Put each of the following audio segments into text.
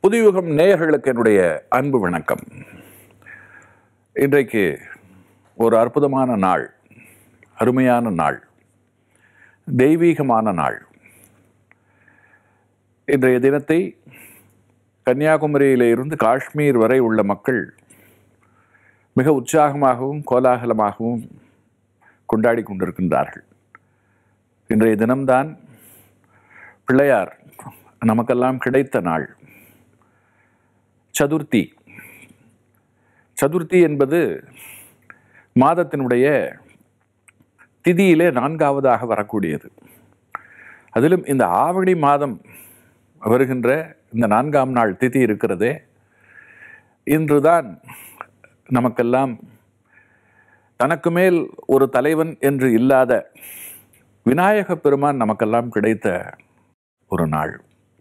புதியுகம் நேயர்களுக்கு என்னுடைய அன்பு வணக்கம் இன்றைக்கு ஒரு அற்புதமான நாள் அருமையான நாள் தெய்வீகமான நாள் இன்றைய தினத்தை கன்னியாகுமரியிலே இருந்து காஷ்மீர் வரை உள்ள மக்கள் மிக உற்சாகமாகவும் கோலாகலமாகவும் கொண்டாடி கொண்டிருக்கின்றார்கள் இன்றைய தினம்தான் பிள்ளையார் நமக்கெல்லாம் கிடைத்த நாள் சதுர்த்தி சதுர்த்தி என்பது மாதத்தினுடைய திதியிலே நான்காவதாக வரக்கூடியது அதிலும் இந்த ஆவணி மாதம் வருகின்ற இந்த நான்காம் நாள் திதி இருக்கிறதே இன்றுதான் நமக்கெல்லாம் தனக்கு மேல் ஒரு தலைவன் என்று இல்லாத விநாயக பெருமான் நமக்கெல்லாம் கிடைத்த ஒரு நாள்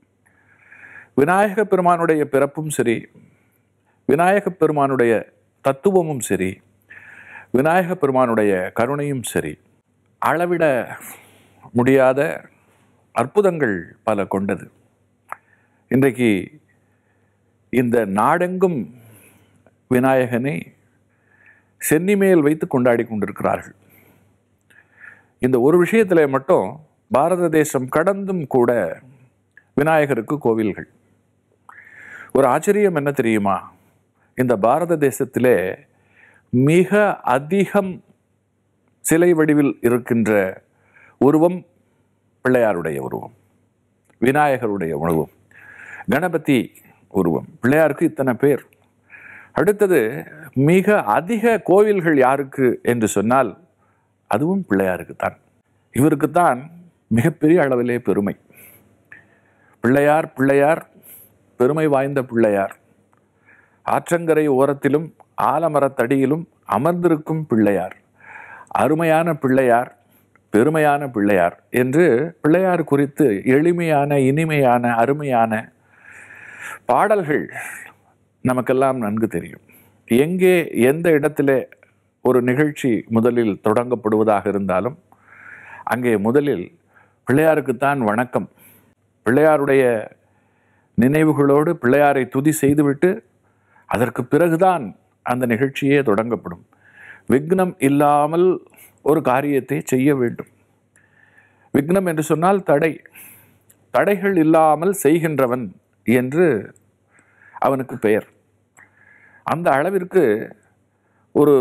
விநாயக பெருமானுடைய பிறப்பும் சரி விநாயக பெருமானுடைய தத்துவமும் சரி விநாயக பெருமானுடைய கருணையும் சரி அளவிட முடியாத அற்புதங்கள் பல கொண்டது இன்றைக்கு இந்த நாடெங்கும் விநாயகனை சென்னி மேல் வைத்து கொண்டாடி கொண்டிருக்கிறார்கள் இந்த ஒரு விஷயத்தில் மட்டும் பாரத தேசம் கடந்தும் கூட விநாயகருக்கு கோவில்கள் ஒரு ஆச்சரியம் என்ன தெரியுமா இந்த பாரத தேசத்திலே மிக அதிகம் சிலை வடிவில் இருக்கின்ற உருவம் பிள்ளையாருடைய உருவம் விநாயகருடைய உருவம் கணபதி உருவம் பிள்ளையாருக்கு இத்தனை பேர் அடுத்தது மிக அதிக கோவில்கள் யாருக்கு என்று சொன்னால் அதுவும் பிள்ளையாருக்கு தான் இவருக்குத்தான் மிகப்பெரிய அளவிலே பெருமை பிள்ளையார் பிள்ளையார் பெருமை வாய்ந்த பிள்ளையார் ஆற்றங்கரை ஓரத்திலும் ஆலமரத்தடியிலும் அமர்ந்திருக்கும் பிள்ளையார் அருமையான பிள்ளையார் பெருமையான பிள்ளையார் என்று பிள்ளையார் குறித்து எளிமையான இனிமையான அருமையான பாடல்கள் நமக்கெல்லாம் நன்கு தெரியும் எங்கே எந்த இடத்திலே ஒரு நிகழ்ச்சி முதலில் தொடங்கப்படுவதாக இருந்தாலும் அங்கே முதலில் பிள்ளையாருக்குத்தான் வணக்கம் பிள்ளையாருடைய நினைவுகளோடு பிள்ளையாரை துதி செய்துவிட்டு அதற்கு பிறகுதான் அந்த நிகழ்ச்சியே தொடங்கப்படும் விக்னம் இல்லாமல் ஒரு காரியத்தை செய்ய வேண்டும் விக்னம் என்று சொன்னால் தடை தடைகள் இல்லாமல் செய்கின்றவன் என்று அவனுக்கு பெயர் அந்த அளவிற்கு ஒரு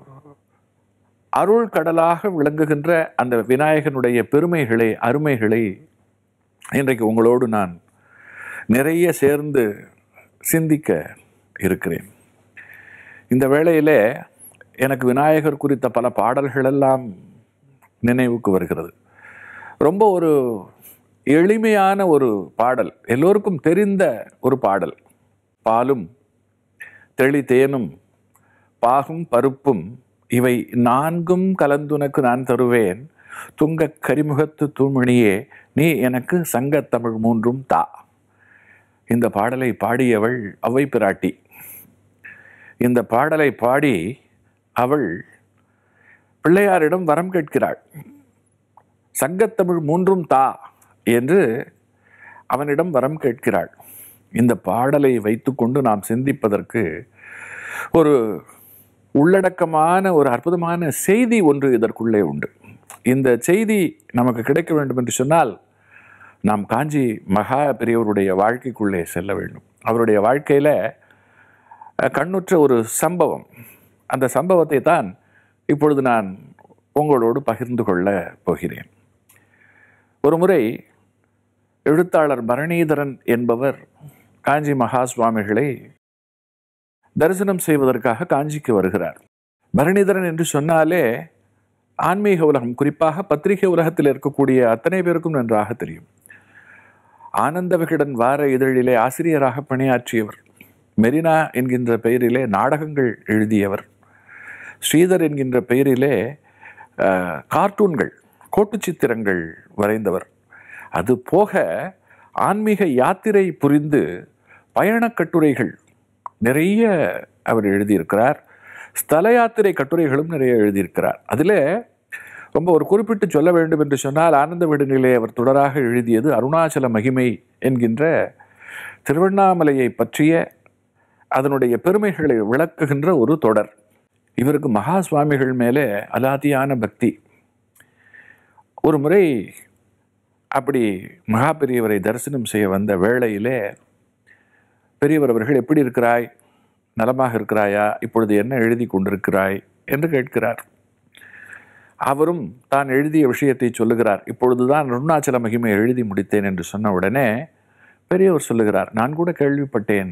அருள் கடலாக விளங்குகின்ற அந்த விநாயகனுடைய பெருமைகளை அருமைகளை இன்றைக்கு உங்களோடு நான் நிறைய சேர்ந்து சிந்திக்க இருக்கிறேன் இந்த வேளையிலே எனக்கு விநாயகர் குறித்த பல பாடல்களெல்லாம் நினைவுக்கு வருகிறது ரொம்ப ஒரு எளிமையான ஒரு பாடல் எல்லோருக்கும் தெரிந்த ஒரு பாடல் பாலும் தெளி தேனும் பாகும் பருப்பும் இவை நான்கும் கலந்துனக்கு நான் தருவேன் துங்க கரிமுகத்து தூமணியே நீ எனக்கு சங்கத்தமிழ் மூன்றும் தா இந்த பாடலை பாடியவள் அவை பிராட்டி இந்த பாடலை பாடி அவள் பிள்ளையாரிடம் வரம் கேட்கிறாள் சங்கத்தமிழ் மூன்றும் தா என்று அவனிடம் வரம் கேட்கிறாள் இந்த பாடலை வைத்துக்கொண்டு நாம் சிந்திப்பதற்கு ஒரு உள்ளடக்கமான ஒரு அற்புதமான செய்தி ஒன்று இதற்குள்ளே உண்டு இந்த செய்தி நமக்கு கிடைக்க வேண்டும் என்று சொன்னால் நாம் காஞ்சி மகா பெரியவருடைய வாழ்க்கைக்குள்ளே செல்ல வேண்டும் அவருடைய வாழ்க்கையில் கண்ணுற்ற ஒரு சம்பவம் அந்த சம்பவத்தை தான் இப்பொழுது நான் உங்களோடு பகிர்ந்து கொள்ள போகிறேன் ஒரு முறை எழுத்தாளர் பரணீதரன் என்பவர் காஞ்சி மகா சுவாமிகளை தரிசனம் செய்வதற்காக காஞ்சிக்கு வருகிறார் பரணிதரன் என்று சொன்னாலே ஆன்மீக உலகம் குறிப்பாக பத்திரிகை உலகத்தில் இருக்கக்கூடிய அத்தனை பேருக்கும் நன்றாக தெரியும் ஆனந்த விகடன் வார இதழிலே ஆசிரியராக பணியாற்றியவர் மெரினா என்கின்ற பெயரிலே நாடகங்கள் எழுதியவர் ஸ்ரீதர் என்கின்ற பெயரிலே கார்ட்டூன்கள் கோட்டு சித்திரங்கள் வரைந்தவர் அது போக ஆன்மீக யாத்திரை புரிந்து பயணக் கட்டுரைகள் நிறைய அவர் எழுதியிருக்கிறார் ஸ்தல யாத்திரை கட்டுரைகளும் நிறைய எழுதியிருக்கிறார் அதில் ரொம்ப ஒரு குறிப்பிட்டு சொல்ல வேண்டும் என்று சொன்னால் ஆனந்த விடுநிலை அவர் தொடராக எழுதியது அருணாச்சல மகிமை என்கின்ற திருவண்ணாமலையை பற்றிய அதனுடைய பெருமைகளை விளக்குகின்ற ஒரு தொடர் இவருக்கு மகா சுவாமிகள் மேலே அலாதியான பக்தி ஒரு முறை அப்படி மகா பெரியவரை தரிசனம் செய்ய வந்த வேளையிலே பெரியவர் அவர்கள் எப்படி இருக்கிறாய் நலமாக இருக்கிறாயா இப்பொழுது என்ன எழுதி கொண்டிருக்கிறாய் என்று கேட்கிறார் அவரும் தான் எழுதிய விஷயத்தை சொல்லுகிறார் இப்பொழுதுதான் அருணாச்சல மகிமை எழுதி முடித்தேன் என்று சொன்ன உடனே பெரியவர் சொல்லுகிறார் நான் கூட கேள்விப்பட்டேன்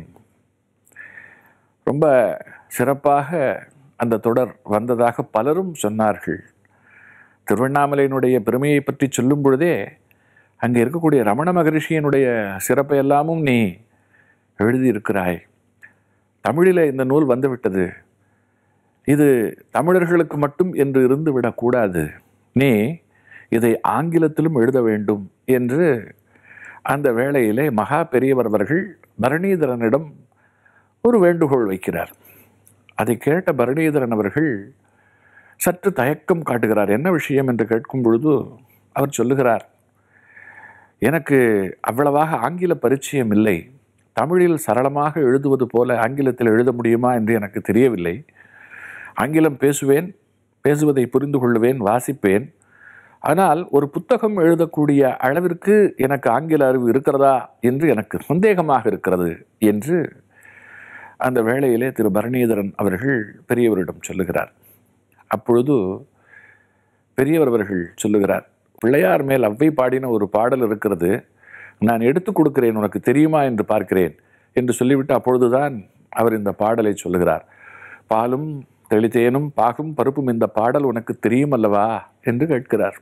ரொம்ப சிறப்பாக அந்த தொடர் வந்ததாக பலரும் சொன்னார்கள் திருவண்ணாமலையினுடைய பெருமையை பற்றி சொல்லும் பொழுதே அங்கே இருக்கக்கூடிய ரமண மகரிஷியினுடைய சிறப்பை எல்லாமும் நீ எழுதியிருக்கிறாய் தமிழில் இந்த நூல் வந்துவிட்டது இது தமிழர்களுக்கு மட்டும் என்று இருந்து விடக்கூடாது நீ இதை ஆங்கிலத்திலும் எழுத வேண்டும் என்று அந்த வேளையிலே மகா பெரியவர் அவர்கள் பரணீதரனிடம் ஒரு வேண்டுகோள் வைக்கிறார் அதை கேட்ட பரணீதரன் அவர்கள் சற்று தயக்கம் காட்டுகிறார் என்ன விஷயம் என்று கேட்கும் பொழுது அவர் சொல்லுகிறார் எனக்கு அவ்வளவாக ஆங்கில பரிச்சயம் இல்லை தமிழில் சரளமாக எழுதுவது போல ஆங்கிலத்தில் எழுத முடியுமா என்று எனக்கு தெரியவில்லை ஆங்கிலம் பேசுவேன் பேசுவதை புரிந்து கொள்ளுவேன் வாசிப்பேன் ஆனால் ஒரு புத்தகம் எழுதக்கூடிய அளவிற்கு எனக்கு ஆங்கில அறிவு இருக்கிறதா என்று எனக்கு சந்தேகமாக இருக்கிறது என்று அந்த வேளையிலே திரு பரணீதரன் அவர்கள் பெரியவரிடம் சொல்லுகிறார் அப்பொழுது பெரியவர் அவர்கள் சொல்லுகிறார் பிள்ளையார் மேல் அவ்வை பாடின ஒரு பாடல் இருக்கிறது நான் எடுத்து கொடுக்கிறேன் உனக்கு தெரியுமா என்று பார்க்கிறேன் என்று சொல்லிவிட்டு அப்பொழுதுதான் அவர் இந்த பாடலை சொல்லுகிறார் பாலும் தெளித்தேனும் பாகும் பருப்பும் இந்த பாடல் உனக்கு தெரியும் அல்லவா என்று கேட்கிறார்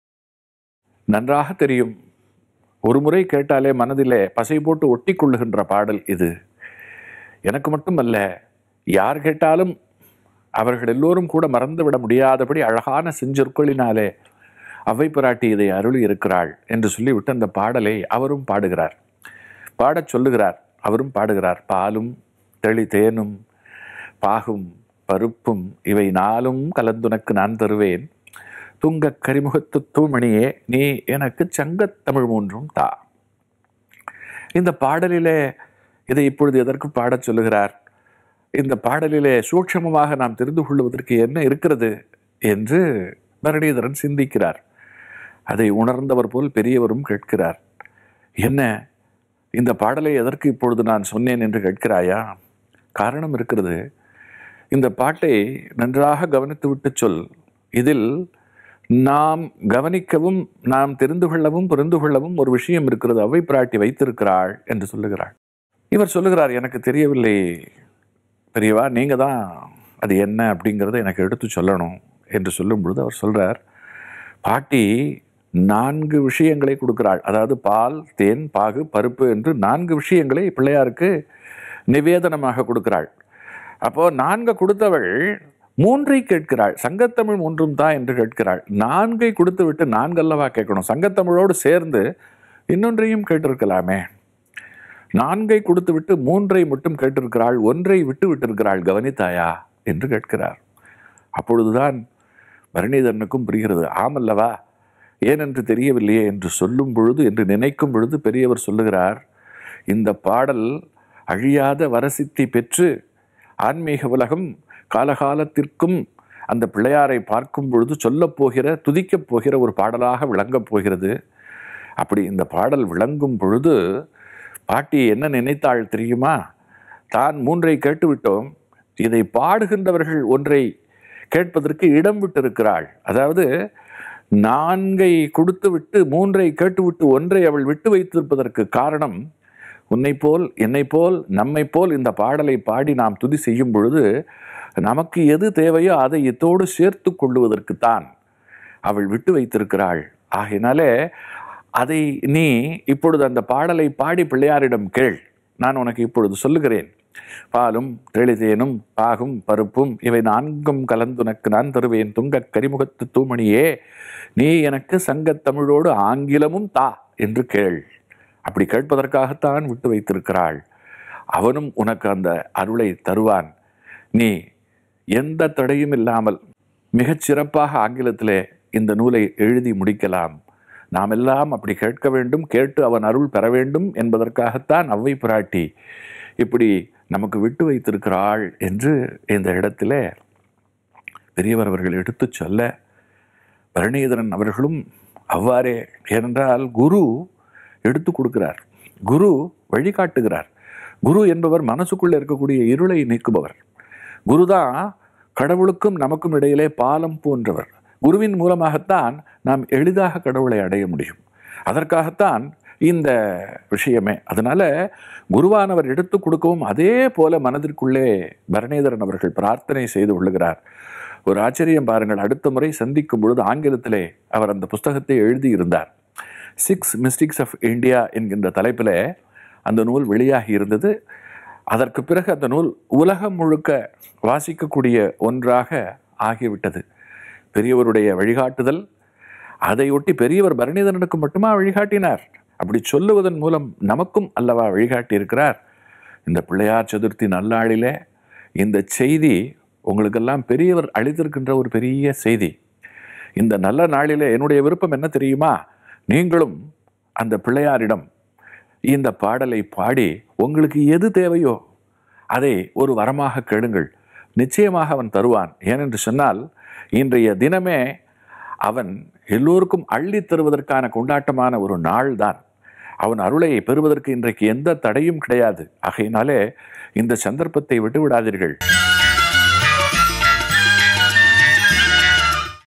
நன்றாக தெரியும் ஒரு முறை கேட்டாலே மனதிலே பசை போட்டு ஒட்டி கொள்ளுகின்ற பாடல் இது எனக்கு மட்டுமல்ல யார் கேட்டாலும் அவர்கள் எல்லோரும் கூட மறந்துவிட முடியாதபடி அழகான செஞ்சொற்களினாலே அவ்வை பிராட்டி இதை அருளி இருக்கிறாள் என்று சொல்லிவிட்டு அந்த பாடலை அவரும் பாடுகிறார் பாடச் சொல்லுகிறார் அவரும் பாடுகிறார் பாலும் தெளி தேனும் பாகும் பருப்பும் இவை நாளும் கலந்துனக்கு நான் தருவேன் துங்க கரிமுகத்து தூமணியே நீ எனக்கு சங்கத்தமிழ் மூன்றும் தா இந்த பாடலிலே இதை இப்பொழுது எதற்கு பாடச் சொல்லுகிறார் இந்த பாடலிலே சூட்சமமாக நாம் தெரிந்து கொள்வதற்கு என்ன இருக்கிறது என்று பரணீதரன் சிந்திக்கிறார் அதை உணர்ந்தவர் போல் பெரியவரும் கேட்கிறார் என்ன இந்த பாடலை எதற்கு இப்பொழுது நான் சொன்னேன் என்று கேட்கிறாயா காரணம் இருக்கிறது இந்த பாட்டை நன்றாக கவனித்துவிட்டு சொல் இதில் நாம் கவனிக்கவும் நாம் தெரிந்து கொள்ளவும் புரிந்து கொள்ளவும் ஒரு விஷயம் இருக்கிறது அவை பிராட்டி வைத்திருக்கிறாள் என்று சொல்லுகிறாள் இவர் சொல்லுகிறார் எனக்கு தெரியவில்லை பெரியவா நீங்கள் தான் அது என்ன அப்படிங்கிறத எனக்கு எடுத்து சொல்லணும் என்று சொல்லும் பொழுது அவர் சொல்கிறார் பாட்டி நான்கு விஷயங்களை கொடுக்கிறாள் அதாவது பால் தேன் பாகு பருப்பு என்று நான்கு விஷயங்களை பிள்ளையாருக்கு நிவேதனமாக கொடுக்கிறாள் அப்போது நான்கு கொடுத்தவள் மூன்றை கேட்கிறாள் சங்கத்தமிழ் மூன்றும் தான் என்று கேட்கிறாள் நான்கை கொடுத்து விட்டு நான்கல்லவா கேட்கணும் சங்கத்தமிழோடு சேர்ந்து இன்னொன்றையும் கேட்டிருக்கலாமே நான்கை கொடுத்து விட்டு மூன்றை மட்டும் கேட்டிருக்கிறாள் ஒன்றை விட்டு விட்டிருக்கிறாள் கவனித்தாயா என்று கேட்கிறார் அப்பொழுதுதான் பரணிதரனுக்கும் புரிகிறது ஆமல்லவா ஏனென்று தெரியவில்லையே என்று சொல்லும் பொழுது என்று நினைக்கும் பொழுது பெரியவர் சொல்லுகிறார் இந்த பாடல் அழியாத வரசித்தி பெற்று ஆன்மீக உலகம் காலகாலத்திற்கும் அந்த பிள்ளையாரை பார்க்கும் பொழுது சொல்லப் போகிற துதிக்கப் போகிற ஒரு பாடலாக விளங்கப் போகிறது அப்படி இந்த பாடல் விளங்கும் பொழுது பாட்டி என்ன நினைத்தாள் தெரியுமா தான் மூன்றை கேட்டுவிட்டோம் இதை பாடுகின்றவர்கள் ஒன்றை கேட்பதற்கு இடம் விட்டிருக்கிறாள் அதாவது நான்கை கொடுத்து விட்டு மூன்றை கேட்டுவிட்டு ஒன்றை அவள் விட்டு வைத்திருப்பதற்கு காரணம் உன்னை போல் என்னை போல் நம்மை போல் இந்த பாடலை பாடி நாம் துதி செய்யும் பொழுது நமக்கு எது தேவையோ அதை இத்தோடு சேர்த்து கொள்ளுவதற்குத்தான் அவள் விட்டு வைத்திருக்கிறாள் ஆகையினாலே அதை நீ இப்பொழுது அந்த பாடலை பாடி பிள்ளையாரிடம் கேள் நான் உனக்கு இப்பொழுது சொல்லுகிறேன் பாலும் தெளிதேனும் பாகும் பருப்பும் இவை நான்கும் கலந்துனக்கு நான் தருவேன் துங்கக் கரிமுகத்து தூமணியே நீ எனக்கு சங்கத் தமிழோடு ஆங்கிலமும் தா என்று கேள் அப்படி கேட்பதற்காகத்தான் விட்டு வைத்திருக்கிறாள் அவனும் உனக்கு அந்த அருளை தருவான் நீ எந்த தடையும் இல்லாமல் மிகச் சிறப்பாக ஆங்கிலத்திலே இந்த நூலை எழுதி முடிக்கலாம் நாம் எல்லாம் அப்படி கேட்க வேண்டும் கேட்டு அவன் அருள் பெற வேண்டும் என்பதற்காகத்தான் அவ்வை பிராட்டி இப்படி நமக்கு விட்டு வைத்திருக்கிறாள் என்று இந்த இடத்திலே பெரியவர் அவர்கள் எடுத்துச் சொல்ல பரணிதரன் அவர்களும் அவ்வாறே ஏனென்றால் குரு எடுத்து கொடுக்கிறார் குரு வழிகாட்டுகிறார் குரு என்பவர் மனசுக்குள்ளே இருக்கக்கூடிய இருளை நீக்குபவர் குருதான் கடவுளுக்கும் நமக்கும் இடையிலே பாலம் போன்றவர் குருவின் மூலமாகத்தான் நாம் எளிதாக கடவுளை அடைய முடியும் அதற்காகத்தான் இந்த விஷயமே அதனால குருவானவர் எடுத்து கொடுக்கவும் அதே போல மனதிற்குள்ளே பரணேதரன் அவர்கள் பிரார்த்தனை செய்து கொள்ளுகிறார் ஒரு ஆச்சரியம் பாருங்கள் அடுத்த முறை சந்திக்கும் பொழுது ஆங்கிலத்திலே அவர் அந்த புஸ்தகத்தை எழுதியிருந்தார் சிக்ஸ் மிஸ்டிக்ஸ் ஆஃப் இந்தியா என்கின்ற தலைப்பில் அந்த நூல் வெளியாகி இருந்தது அதற்கு பிறகு அந்த நூல் உலகம் முழுக்க வாசிக்கக்கூடிய ஒன்றாக ஆகிவிட்டது பெரியவருடைய வழிகாட்டுதல் அதையொட்டி பெரியவர் பரணிதரனுக்கு மட்டுமா வழிகாட்டினார் அப்படி சொல்லுவதன் மூலம் நமக்கும் அல்லவா வழிகாட்டி இருக்கிறார் இந்த பிள்ளையார் சதுர்த்தி நல்லாளிலே இந்த செய்தி உங்களுக்கெல்லாம் பெரியவர் அளித்திருக்கின்ற ஒரு பெரிய செய்தி இந்த நல்ல நாளிலே என்னுடைய விருப்பம் என்ன தெரியுமா நீங்களும் அந்த பிள்ளையாரிடம் இந்த பாடலை பாடி உங்களுக்கு எது தேவையோ அதை ஒரு வரமாக கேளுங்கள் நிச்சயமாக அவன் தருவான் ஏனென்று சொன்னால் இன்றைய தினமே அவன் எல்லோருக்கும் அள்ளி தருவதற்கான கொண்டாட்டமான ஒரு நாள் தான் அவன் அருளை பெறுவதற்கு இன்றைக்கு எந்த தடையும் கிடையாது ஆகையினாலே இந்த சந்தர்ப்பத்தை விட்டு விடாதீர்கள்